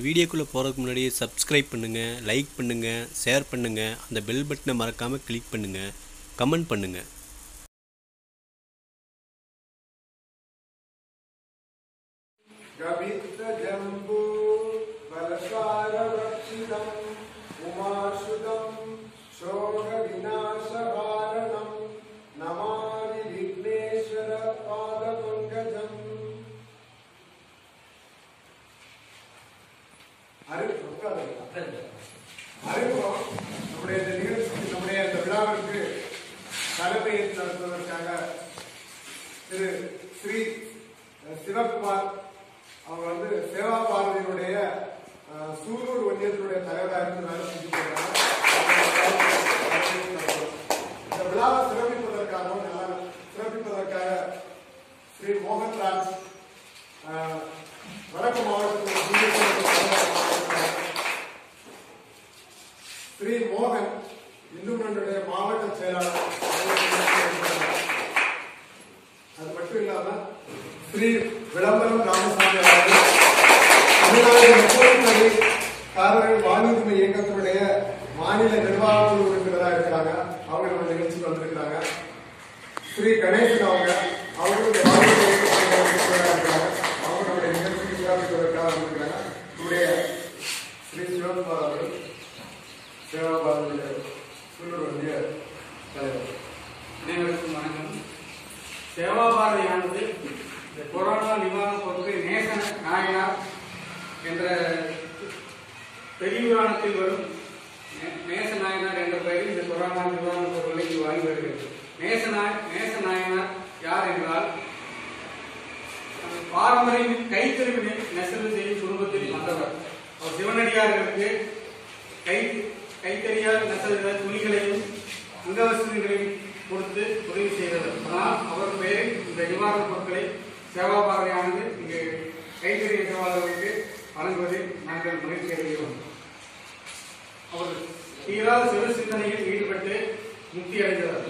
வீடியோக்குள்ளே போகிறதுக்கு முன்னாடி சப்ஸ்கிரைப் பண்ணுங்கள் லைக் பண்ணுங்கள் ஷேர் பண்ணுங்கள் அந்த பெல் பட்டனை மறக்காமல் கிளிக் பண்ணுங்கள் கமெண்ட் பண்ணுங்கள் कवित्रजम्बू बलसाररक्षितम् उमाश्रितम् शोकविनाशवारणम् नमामि विघ्नेश्वरपादपङ्कजम् அறிமுகம் நம்முடைய இந்த நிகழ்ச்சி நம்முடைய இந்த விழாவிற்கு தலைமையேற்று நடத்துவதற்காக திரு ஸ்ரீ சிவகுமார் அவங்க வந்து சேவா பாரதியினுடைய அஹ், சூலூர் ஒன்றியத்தினுடைய தலைவராக இருந்து வேலை செஞ்சுட்டு இருக்காங்க. இந்த விழாவை சிறப்பிப்பதற்காகவும் நல்லா சிறப்பிப்பதற்காக ஸ்ரீ மோகன்ராஜ் அஹ், வடக்கு மாவட்டத்தில் ஸ்ரீ மோகன் இந்து முன்னணியுடைய மாவட்ட செயலாளர் அது மட்டும் இல்லாம ஸ்ரீ விளம்பரம் ராமசாமி அவர்கள் தமிழ்நாடு முப்பது காரர்கள் வாழ்வுரிமை இயக்கத்தினுடைய மாநில நிர்வாக குழு உறுப்பினராக இருக்காங்க அவங்க நம்ம நிகழ்ச்சிக்கு வந்திருக்கிறாங்க ஸ்ரீ கணேசன் அவங்க அவங்களும் இந்த வாழ்வுரிமை இயக்கத்தினுடைய உறுப்பினராக இருக்காங்க அவங்க நம்முடைய நிகழ்ச்சிக்கு சிறப்பிப்பதற்காக வந்திருக்கிறாங்க நம்முடைய ஸ்ரீ சிவகுமார் அவர்கள் சேவாபாரதிய சுல்லூர் ஒன்றிய தலைவர் அனைவருக்கும் வணக்கம் சேவா பாரதியானது இந்த கொரோனா நிவாரண பொருட்கள் நேச நாயனார் என்ற பெரியபுராணத்தில் வரும் நே- நேச நாயனார் என்ற பெயரில் இந்த கொரோனா நிவாரண பொருட்களை இங்கு வாங்கி வருகிறது நேச நாய் நேச நாயனார் யார் என்றால் பாரம்பரிய கைத்தறிவு நெ- நெசவு செய்யும் குடும்பத்தில் வந்தவர் அவர் சிவனடியார்களுக்கு கை கைத்தறியால் நெசவுகிற துணிகளையும் அங்கவசங்களையும் கொடுத்து உதவி செய்தவர் ஆனால் அவர் பெயரில் இந்த நிவாரணப் பொருட்களை சேவா பாரதியானது இங்கு கைத்தறி நெசவாளர்களுக்கு வழங்குவதில் நாங்கள் மகிழ்ச்சி அடைகிறோம் அவர் தீராத சிறு சிந்தனையில் ஈடுபட்டு முக்தி அடைந்தவர்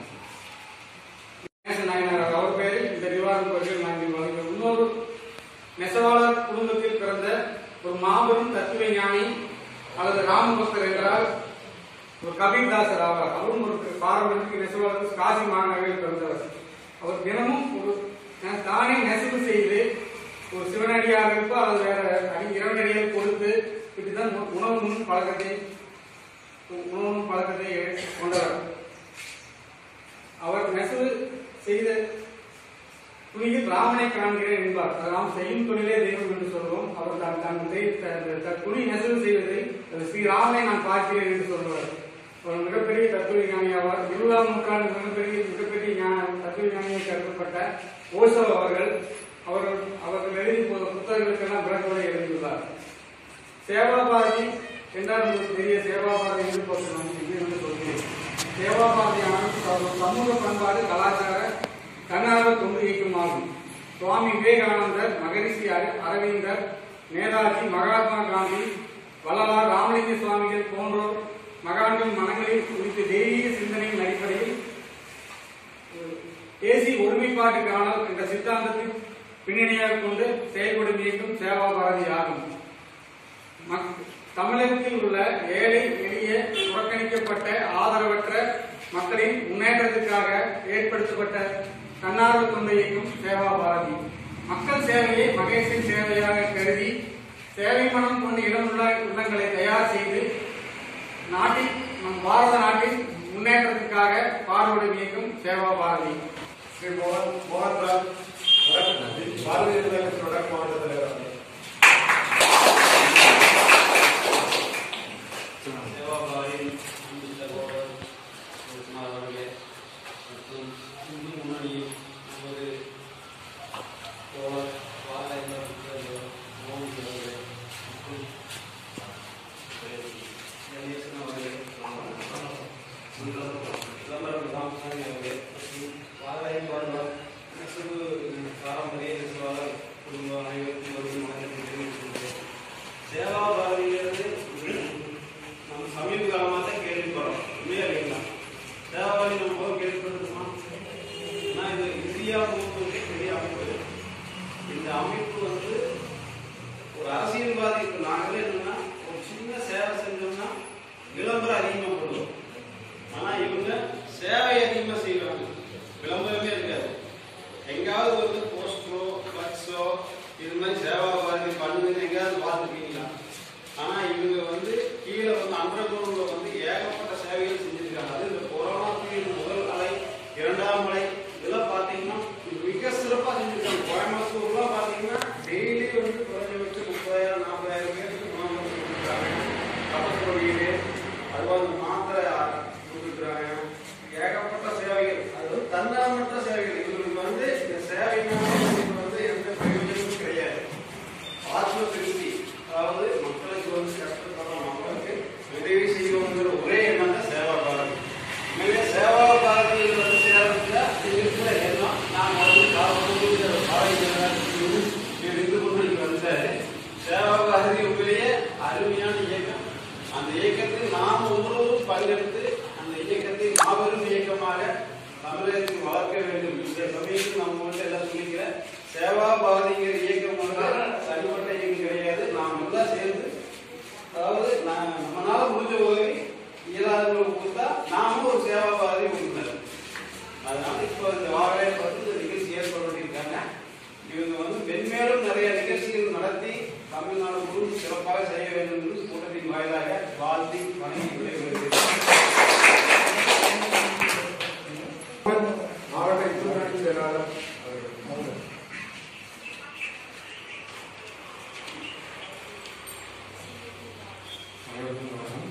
நேச நாயனார் அவர் பெயரில் இந்த நிவாரணப் பொருட்கள் நாங்கள் வழங்குகிறோம் இன்னொரு நெசவாளர் குடும்பத்தில் பிறந்த ஒரு மாபெரும் தத்துவ ஞானி அல்லது ராமபக்தர் என்றால் ஒரு கபீர்தாசர் ஆவார் அவரும் ஒரு பாரம்பரிய நெசவாளர் காசி மாநகரில் பிறந்தவர் அவர் தினமும் ஒரு நெ- தானே நெசவு செய்து ஒரு சிவனடியார்களுக்கோ அல்லது வேற அடி இரண்டடியாக கொடுத்து இப்படிதான் உண- உணவு முன் பழக்கத்தை உணவு பழக்கத்தை கொண்டவர் அவர் நெசவு செய்த துணியில் ராமனை காண்கிறேன் என்பார் அது நாம் செய்யும் தொழிலே தெய்வம் என்று சொல்வோம் அவர் தான் தன் தெய்- த- த- த- துணி நெசவு செய்வதை அது ஸ்ரீராமனை நான் பார்க்கிறேன் என்று சொல்வார் ஒரு மிகப்பெரிய தத்துவ ஞானி ஆவார் இருபதாம் நூற்றாண்டு மிகப்பெரிய மிகப்பெரிய ஞான தத்துவ ஞானியை கருதப்பட்ட ஓசோ அவர்கள் அவர்கள் அவர்கள் எழுதி போத புத்தகங்களுக்கெல்லாம் விளக்கங்களை எழுதியுள்ளார் சேவாபாரதி என்றால் உங்களுக்கு பெரிய சேவாபாரதி என்று போற்றணும் என்று வந்து சொல்கிறேன் சேவாபாரதியானது சமூக சமூக பண்பாடு கலாச்சார தன்னார்வ தொண்டு இயக்கமாகும் சுவாமி விவேகானந்தர் மகரிஷி அர- அரவிந்தர் நேதாஜி மகாத்மா காந்தி வள்ளலார் ராமலிங்க சுவாமிகள் போன்றோர் மகான்கள் மனங்களில் குறித்த தெய்வீக சிந்தனையின் அடிப்படையில் தேசிய ஒருமைப்பாட்டுக்கான என்ற சித்தாந்தத்தின் பின்னணியாக கொண்டு செயல்படும் இயக்கம் சேவா பாரதி ஆகும் மக்- தமிழகத்தில் உள்ள ஏழை எளிய புறக்கணிக்கப்பட்ட ஆதரவற்ற மக்களின் முன்னேற்றத்திற்காக ஏற்படுத்தப்பட்ட தன்னார்வ தொண்டு இயக்கம் சேவா பாரதி மக்கள் சேவையை மகேஷின் சேவையாக கருதி சேவை மனம் கொண்ட இடமுள்ள உள்ளங்களை தயார் செய்து நாட்டின் நம் பாரத நாட்டின் முன்னேற்றத்திற்காக பாடுபடும் இயக்கம் சேவா பாரதி ஸ்ரீ மோகன் மோகன்ராஜ் வடக்கு பாரதிய ஜனதா கட்சி வடக்கு மாவட்ட தலைவர் அவர்கள். சேவாபாரின் அன்பு சகோதரர் சுகுமார் அவர்களே மற்றும் இந்து முன்னணியின் நமது தோழர் வாழையர் மோகன் அவர்களே மற்றும் கணேசன் அவர்களே விளம்பரம் ராமசாமி அவர்களே மற்றும் வாழையர் வாழ்வார் நெசவு பாரம்பரிய நெசவாளர் குடும்ப அனைவருக்கும் ஒரு வணக்கத்தை தெரிவித்துக் கொள்கிறேன் சேவா பாரதிங்கிறது நம்ம சமீப காலமாக தான் கேள்விப்படுறோம் உண்மையா இல்லைங்களா சேவாபாரதி நம்ம போக கேள்விப்பட்டிருக்கோமா ஆனால் இது இந்தியா முழுவதும் பெரிய அமைப்பு இந்த அமைப்பு வந்து ஒரு அரசியல்வாதி இப்ப நாங்களே என்னன்னா ஒரு சின்ன சேவை செஞ்சோம்னா விளம்பரம் அதிகமா போடுவோம் ஆனா இவங்க சேவை அதிகமா செய்வாங்க விளம்பரமே இருக்காது எங்காவது வந்து போஸ்டரோ ஃபிளக்ஸோ இது மாதிரி சேவா பாரதி பண்ணுங்கன்னு எங்கேயாவது பார்த்துருக்கீங்களா ஆனா இவங்க வந்து கீழே வந்து அண்டர் கிரவுண்ட்ல வந்து ஏகப்பட்ட சேவைகள் செஞ்சிருக்காங்க அது இந்த கொரோனா பீரியட் முதல் அலை இரண்டாம் அலை இதெல்லாம் பார்த்தீங்கன்னா மிக சிறப்பா செஞ்சிருக்காங்க கோயம்புத்தூர்லாம் பார்த்தீங்கன்னா டெய்லி வந்து குறைஞ்சபட்சம் முப்பதாயிரம் நாற்பதாயிரம் பேருக்கு உணவு கொடுத்துருக்காங்க கப்பல் வீடு அதுபோல் இந்த மாத்திரை கொடுத்துருக்காங்க ஏகப்பட்ட சேவைகள் அது வந்து தன்னாமற்ற சேவைகள் இவங்களுக்கு வந்து இந்த சேவைனால இவங்களுக்கு வந்து எந்த பிரயோஜனமும் கிடையாது ஆத்ம திருப்தி அதாவது மக்களுக்கு வந்து கஷ்டப்படுற மக்களுக்கு உதவி செய்யணுங்கிற ஒரே எண்ணம் தான் சேவா பாரதி எனவே சேவா பாரதியில் வந்து சேரத்துல இருக்கிற எண்ணம் நான் வந்து காலப்போது பாரதிய இருந்து கொண்டு இங்க வந்தாரு சேவா பாரதி உண்மையிலேயே அருமையான இயக்கம் அந்த இயக்கத்தில் நாம் ஒவ்வொருவரும் பங்கெடுத்து அந்த இயக்கத்தை மாபெரும் இயக்கமாக தமிழகத்தில் வளர்க்க வேண்டும் இந்த சமயத்தில் நம்ம வந்து எல்லாம் சொல்லிக்கிற சேவா பாரதிங்கிற இயக்கம் வந்து தனிப்பட்ட இயக்கம் கிடையாது நாம் எல்லாம் சேர்ந்து அதாவது நான் நம்மளால முடிஞ்ச உதவி இயலாதவங்களுக்கு கொடுத்தா நாமும் ஒரு சேவா பாரதி கொடுத்தாரு அதனால இப்போ இந்த வாழையை பார்த்து இந்த நிகழ்ச்சி ஏற்பாடு பண்ணியிருக்காங்க இவங்க வந்து மென்மேலும் நிறைய நிகழ்ச்சிகள் நடத்தி தமிழ்நாடு முழுவதும் சிறப்பாக செய்ய வேண்டும் என்று கூட்டத்தின் வாயிலாக வாழ்த்தி வணங்கி விடைபெறுகிறேன் மாவட்ட இந்துக்கணி செயலாளர் அவர்கள். அனைவருக்கும் வணக்கம்.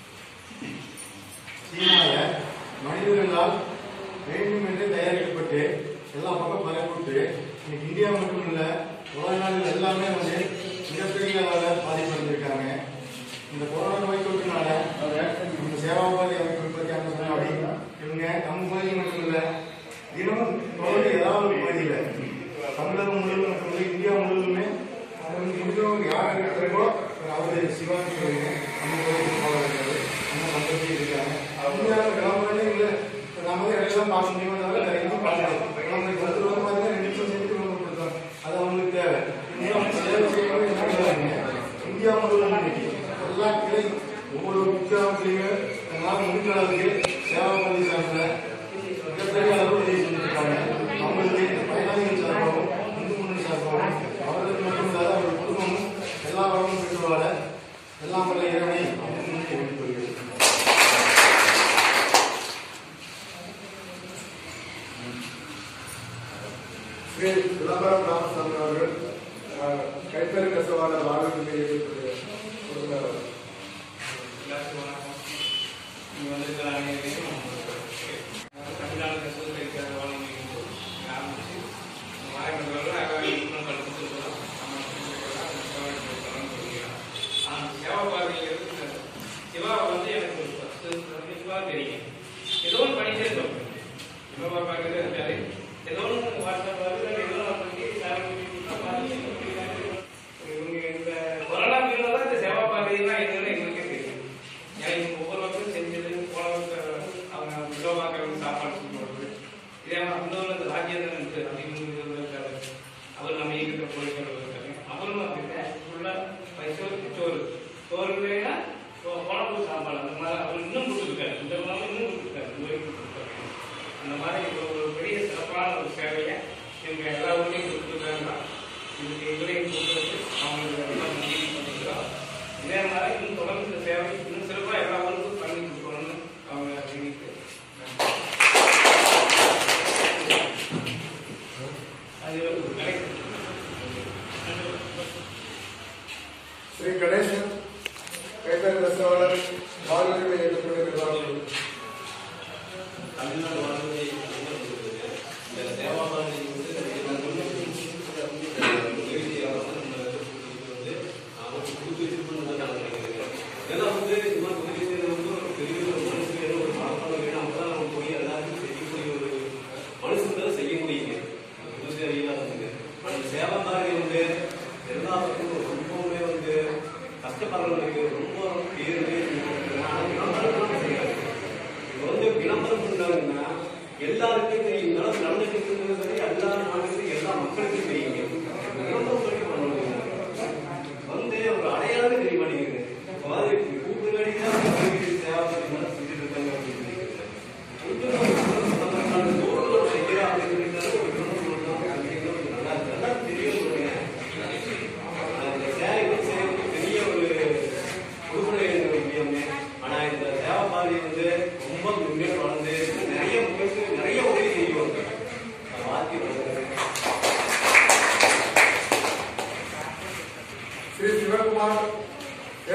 சீனால மனிதர்களால் வேண்டும் என்று தயாரிக்கப்பட்டு எல்லா பக்கம் பரப்பிட்டு இன்னைக்கு இந்தியா மட்டும் இல்ல உலக நாடுகள் எல்லாமே வந்து மிகப்பெரிய அளவில் பாதிப்படைஞ்சிருக்காங்க இந்த கொரோனா நோய் தொற்றுனால இந்த சேவாபாதி அமைப்பு பற்றி அந்த சொன்னாடி இவங்க நம்ம பகுதி மட்டும் இல்ல தினமும் தொடர்ந்து ஏதாவது ஒரு பகுதியில் தமிழகம் முழுவதும் மட்டும் இல்லை இந்தியா முழுவதுமே அது வந்து இந்தியாவும் யார் இருக்கிறோ அவரு சிவாஜி கோயில் நம்ம கோயிலுக்கு போக இருக்காரு நம்ம சந்தோஷம் இருக்காங்க இந்தியாவில் விளம்பரமே இல்லை நம்ம எல்லாம் பார்க்க முடியுமா தவிர வேற எங்கேயும் பார்க்க முடியாது நம்ம ஒருத்தர் வந்து பார்த்தீங்கன்னா ரெண்டு நிமிஷம் செஞ்சு விளம்பரம் கொடுத்தாங்க அது அவங்களுக்கு தேவை இந்தியா சேவை செய்யணும் என்ன பண்ணுறாங்க இந்தியா முழுவதும் இன்னைக்கு எல்லா கிளை ஒவ்வொரு குக்கிராமத்திலையுமே எங்களால் முடிஞ்ச அளவுக்கு சேவா பள்ளி சார்ந்த மிகப்பெரிய அளவு உதவி செஞ்சிருக்காங்க அவங்களுக்கு பயனாளிகள் சார்பாகவும் இந்து முன்னணி சார்பாகவும் அவர்களுக்கு மட்டுமில்லாத அவர்கள் குடும்பமும் எல்லா வளமும் பெற்று வாழ எல்லாம் வல்ல இறைவனை அவர்கள் முன்னே வேண்டிக் கொள்கிறேன் ஸ்ரீ விளம்பரம் ராமசாமி அவர்கள் அஹ், கைத்தறி நெசவாளர் வாழ்க்கை இயக்கத்துடைய உறுப்பினர் எல்லாருக்கும் வணக்கம் இங்க வந்திருக்கிற அனைவரையும் தமிழ்நாடு நெசவு கைத்தறி வாழ்க்கை ஆரம்பிச்சு மாணவர்கள் அகாடி குற்றங்கள் கொடுத்துருக்கிறோம் நம்ம சேவா பார்வைங்கிறது சிவா வந்து எனக்கு ஒரு பத்து பதினஞ்சு தெரியும் ஏதோ ஒன்று பண்ணிட்டே இருந்தோம் சிவா பார்க்கறது இருக்காரு ஏதோ ஒன்று வாட்ஸ்அப் வருது ஏதோ ஒன்று பண்ணி சேவை பண்ணி கொடுத்தா பார்த்து இவங்க இந்த கொரோனா பீரியட்ல தான் இந்த சேவா பார்வையெல்லாம் என்னன்னு எங்களுக்கே தெரியும் ஏன்னா இவங்க ஒவ்வொருவருக்கும் செஞ்சது போனவங்க அவங்க விடவாக்கிறவங்க சாப்பாடு செஞ்சு போடுறது இதே இன்னொரு இந்த ராஜேந்திரன் இருக்கு அப்படின்னு இருக்காரு அவர் நம்ம இயக்கத்தை பொறுக்கிறவர் இருக்காரு அவரும் அப்படிதான் ஃபுல்லா பைசோருக்கு சோறு சோறு இல்லைன்னா கொ- குழம்பு சாப்பாடு அந்த மாதிரி அவர் இன்னும் கொடுத்துருக்காரு இந்த மாதிரி இன்னும் கொடுத்துருக்காரு இந்த வரைக்கும் கொடுத்துருக்காரு அந்த மாதிரி ஒரு ஒரு பெரிய சிறப்பான ஒரு சேவையை இவங்க எல்லா ஊர்லேயும் கொடுத்துருக்காங்க இதுக்கு இவரையும் கொடுத்துருக்கு அவங்களுக்கு எல்லாம் நன்றி பண்ணிக்கிறோம் இதே மாதிரி இன்னும் தொடர்ந்து இந்த சேவை இன்னும் சிறப்பாக எல்லா ஊருக்கும் பண்ணி கொடுக்கணும்னு அவங்க வேண்டிட்டு அது ஒரு கிடைக்கும் ஸ்ரீ கணேசன் கைத்தறி நெசவாளர் வாழ்க்கை இயக்கத்துடைய நிர்வாகிகள் தமிழ்நாடு வாழ்க்கை இந்த சேவா பாரதி வந்து ஏன்னா வந்து இந்த மாதிரி உதவி செய்யறது வந்து ஒரு பெரிய ஒரு மனசு வேணும் ஒரு மனப்பாடம் வேணும் அப்பதான் நம்ம போய் எல்லாருக்கும் செய்யக்கூடிய ஒரு மனுஷங்க செய்ய முடியுங்க உதவி இல்லாதவங்க அந்த சேவா பாரதி வந்து எல்லாருக்கும் ரொம்பவுமே வந்து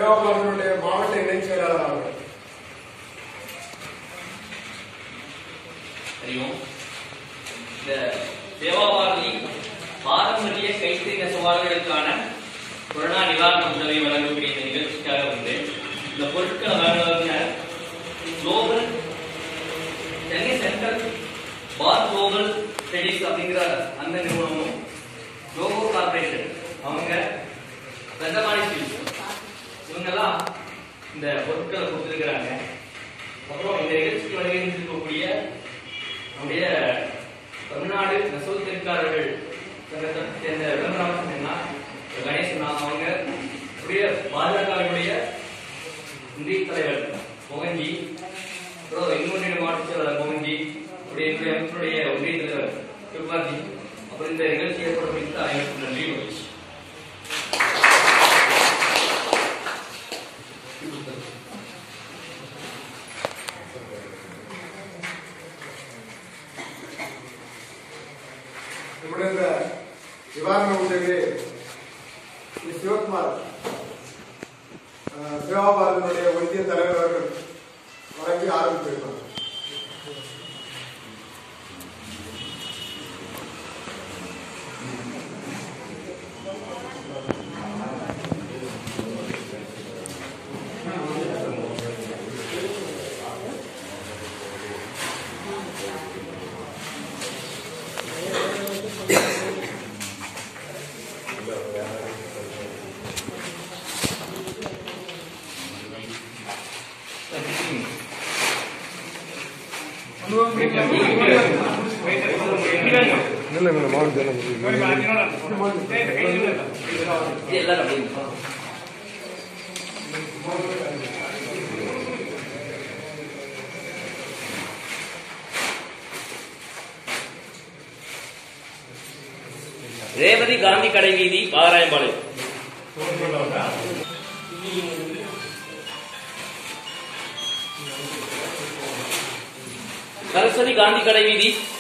சேவாபாரதியுடைய மாவட்ட இணைச் செயலாளர் அவர்கள் தெரியும் இந்த தேவாபாரதி பாரம்பரிய கைத்தறி நெசவாளர்களுக்கான கொரோனா நிவாரண உதவி வழங்கக்கூடிய இந்த நிகழ்ச்சிக்காக வந்து இந்த பொருட்களை வாங்குவதற்கு குளோபல் சென்னை சென்ட்ரல் பார் குளோபல் ஸ்டடிஸ் அப்படிங்கிற அந்த நிறுவனமும் லோகோ கார்பரேஷன் அவங்க ரங்கமாணி ஸ்டீல்ஸ் இவங்கெல்லாம் இந்த பொருட்களை கொடுத்துருக்கிறாங்க அப்புறம் இந்த நிகழ்ச்சிக்கு வருகின்றிருக்கக்கூடிய நம்முடைய தமிழ்நாடு நெசவு தெற்காரர்கள் சங்கத்தை சேர்ந்த விளம்பரம் என்ன கணேசன் அவங்க உடைய பாஜகவினுடைய இந்திய தலைவர் மோகன்ஜி அப்புறம் இன்னொன்றிய மாவட்ட செயலாளர் மோகன்ஜி உடைய என்னுடைய அமைப்பினுடைய ஒன்றிய தலைவர் கிருபாஜி அப்புறம் இந்த நிகழ்ச்சி ஏற்பட வைத்த அனைவருக்கும் நன்றி மகிழ்ச்சி நம்முடைய இந்த நிவாரண உதவி ஸ்ரீ சிவகுமார் அஹ், சேவாபாரதியினுடைய ஒன்றிய தலைவர் அவர்கள் வழங்கி ஆரம்பித்திருக்கிறார் இது எல்லாரும் அப்படியே ரேவதி காந்தி கடை வீதி பாராயம்பாளையம் சரஸ்வதி காந்தி கடை வீதி